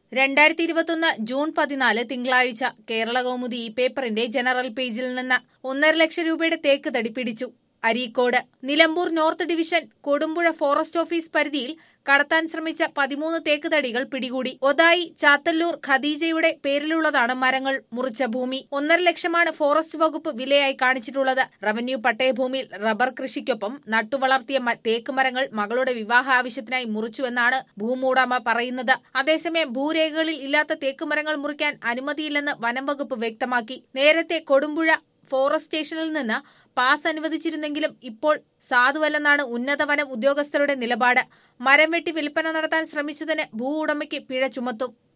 രണ്ടായിരത്തി ഇരുപത്തൊന്ന് ജൂൺ പതിനാല് തിങ്കളാഴ്ച കേരള കൗമുദി ഈ പേപ്പറിന്റെ ജനറൽ പേജിൽ നിന്ന് ഒന്നര ലക്ഷം രൂപയുടെ തേക്ക് തടി പിടിച്ചു Areekode Nilambur north division Kodumpuzha forest office പരിധിയിൽ കടത്താൻ ശ്രമിച്ച പതിമൂന്ന് തേക്ക് തടികൾ പിടികൂടി ഒതായി ചാത്തല്ലൂർ ഖദീജയുടെ പേരിലുള്ളതാണ് മരങ്ങൾ മുറിച്ച ഭൂമി ഒന്നര ലക്ഷമാണ് ഫോറസ്റ്റ് വകുപ്പ് വിലയായി കാണിച്ചിട്ടുള്ളത് റവന്യൂ പട്ടയഭൂമിയിൽ റബ്ബർ കൃഷിക്കൊപ്പം നട്ടുവളർത്തിയ മ- തേക്ക് മരങ്ങൾ മകളുടെ വിവാഹ ആവശ്യത്തിനായി മുറിച്ചുവെന്നാണ് ഭൂമുടമ പറയുന്നത് അതേസമയം ഭൂരേഖകളിൽ ഇല്ലാത്ത തേക്ക് മരങ്ങൾ മുറിക്കാൻ അനുമതിയില്ലെന്ന് വനം വകുപ്പ് വ്യക്തമാക്കി നേരത്തെ കൊടുമ്പുഴ ഫോറസ്റ്റ് സ്റ്റേഷനിൽ നിന്ന് പാസ് അനുവദിച്ചിരുന്നെങ്കിലും ഇപ്പോൾ സാധുവല്ലെന്നാണ് ഉന്നത വനം ഉദ്യോഗസ്ഥരുടെ നിലപാട് മരം വെട്ടി വിൽപ്പന നടത്താൻ ശ്രമിച്ചതിന് ഭൂ ഉടമയ്ക്ക് പിഴ ചുമത്തും